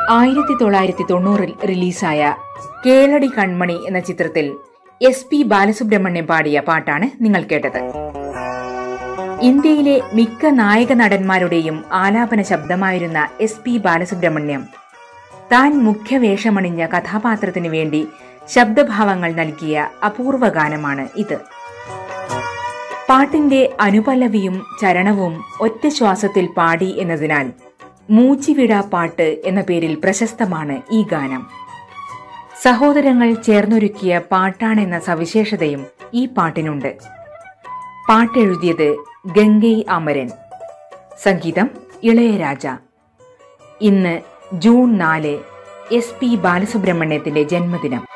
ആയിരത്തി തൊള്ളായിരത്തി തൊണ്ണൂറിൽ റിലീസായ കേളടി കൺമണി എന്ന ചിത്രത്തിൽ എസ് പി ബാലസുബ്രഹ്മണ്യം പാടിയ പാട്ടാണ് നിങ്ങൾ കേട്ടത് ഇന്ത്യയിലെ മിക്ക നായക നടന്മാരുടെയും ആലാപന ശബ്ദമായിരുന്ന എസ് പി ബാലസുബ്രഹ്മണ്യം താൻ മുഖ്യവേഷമണിഞ്ഞ കഥാപാത്രത്തിനു വേണ്ടി ശബ്ദഭാവങ്ങൾ നൽകിയ അപൂർവ ഗാനമാണ് ഇത് പാട്ടിന്റെ അനുപല്ലവിയും ചരണവും ഒറ്റ ശ്വാസത്തിൽ പാടി എന്നതിനാൽ മൂച്ചിവിട പാട്ട് എന്ന പേരിൽ പ്രശസ്തമാണ് ഈ ഗാനം സഹോദരങ്ങൾ ചേർന്നൊരുക്കിയ പാട്ടാണെന്ന സവിശേഷതയും ഈ പാട്ടിനുണ്ട് പാട്ടെഴുതിയത് ഗംഗൈ അമരൻ സംഗീതം ഇളയരാജ ഇന്ന് ജൂൺ നാല് എസ് പി ബാലസുബ്രഹ്മണ്യത്തിന്റെ ജന്മദിനം